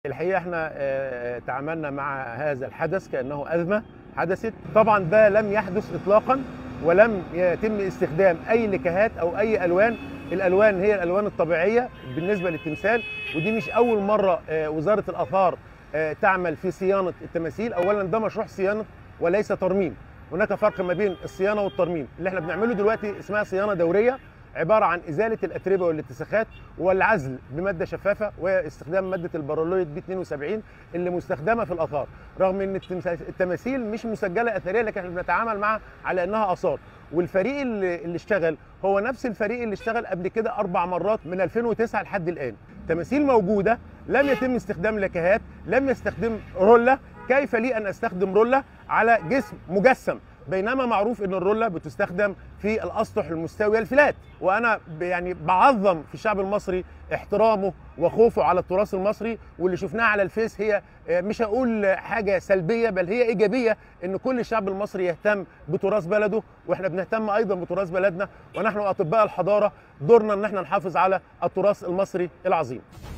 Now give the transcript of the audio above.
الحقيقه احنا آه، تعاملنا مع هذا الحدث كانه ازمه حدثت طبعا ده لم يحدث اطلاقا ولم يتم استخدام اي لكهات او اي الوان الالوان هي الالوان الطبيعيه بالنسبه للتمثال ودي مش اول مره آه، وزاره الاثار آه، تعمل في صيانه التماثيل اولا ده مشروع صيانه وليس ترميم هناك فرق ما بين الصيانه والترميم اللي احنا بنعمله دلوقتي اسمها صيانه دوريه عباره عن ازاله الاتربه والاتساخات والعزل بماده شفافه واستخدام ماده البارولويد بي 72 اللي مستخدمه في الاثار رغم ان التمثال- التماثيل مش مسجله اثريه لكن احنا بنتعامل معها على انها اثار والفريق اللي, اللي اشتغل هو نفس الفريق اللي اشتغل قبل كده اربع مرات من 2009 لحد الان تماثيل موجوده لم يتم استخدام لكهات لم يستخدم رولا كيف لي ان استخدم رولا على جسم مجسم بينما معروف ان الرولا بتستخدم في الاسطح المستويه الفلات وانا ب- يعني بعظم في الشعب المصري احترامه وخوفه على التراث المصري واللي شفناه على الفيس هي آه، مش هقول حاجه سلبيه بل هي ايجابيه ان كل الشعب المصري يهتم بتراث بلده واحنا بنهتم ايضا بتراث بلدنا ونحن اطباء الحضاره دورنا ان احنا نحافظ على التراث المصري العظيم